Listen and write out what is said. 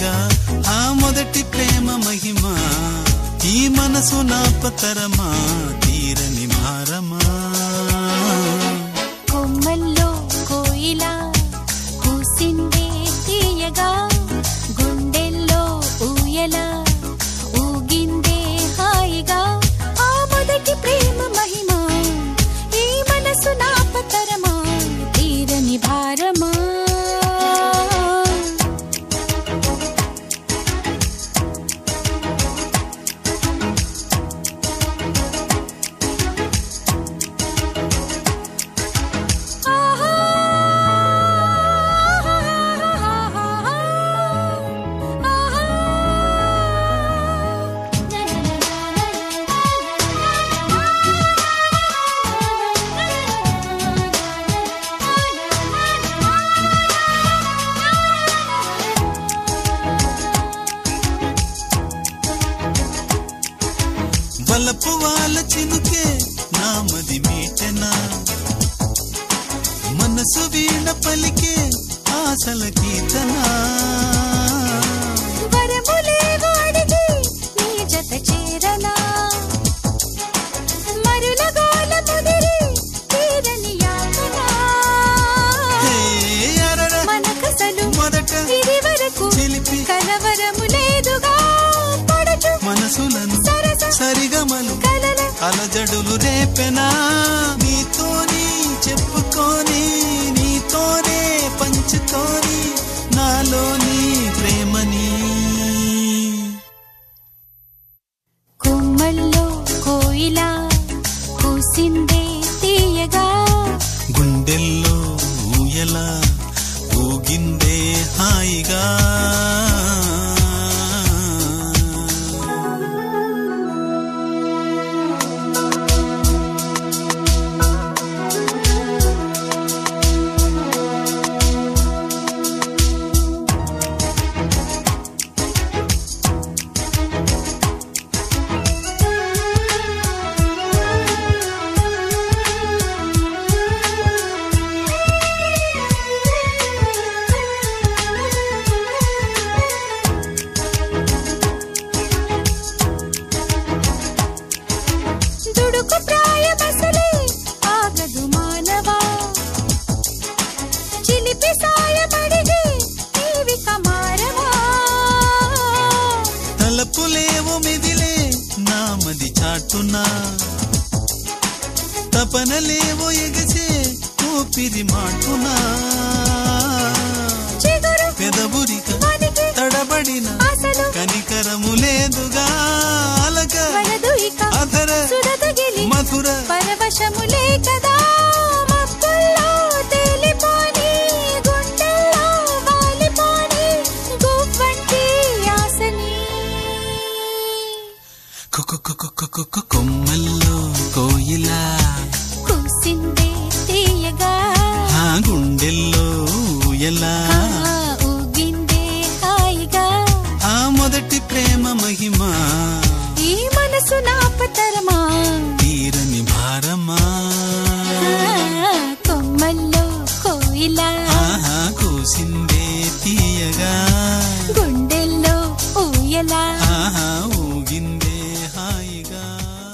తీయగా ఆ మొదటి ప్రేమ మహిమ ఈ మనసు నాపతరమా తీరని భారమా కొమ్మల్లో కోయిలా కూసిందే తీయగా గుండెల్లో ఊయల ఊగిందే హాయిగా ఆ మొదటి ప్రేమ మహిమ ఈ మనసు నాపతరమా తీరని భారమా వలపు వాళ్ళ చినుకే నామది మీటెనా మనసు వీణ పలికే ఆశల కీర్తనా వరములేవో అడిగి నీ జత చేరనా మరుల గోల ముదిరి తీరని యాతనా హే అరర మనకసలు మొదట ఇది వరకు చిలిపి కలవరము లేదుగా పడచు మనసులను సరస సరిగమలు కలల అలజడులు రేపెనా నీతోని చెప్పుకొని నీతోనే పంచుకొని నాలోని ప్రేమని కొమ్మల్లో కోయిలా కూసిందే తీయగా గుండెల్లో ఊయల ఊగిందే హాయిగా దుడుకు ప్రాయమసలే ఆగదు మానవా చిలిపి సాయమడిగి నీవి కమారవా తలపులేవు మిదిలే నామది చాటునా తపనలేవో ఎగసే ఊపిరి మాటునా చిగురు పెదబురిక మనకి తడబడిన అసలు కనికరము లేదుగా అలక వలదు ఇక అధర సురతగిలి మధుర పరవశములే కదా మబ్బుల్లో తేలిపోని గుండెల్లో వాలిపోని గువ్వంటి ఆశని కొ- కొ- కొ- కొ- కొ- కొ- కొమ్మల్లో కోయిలా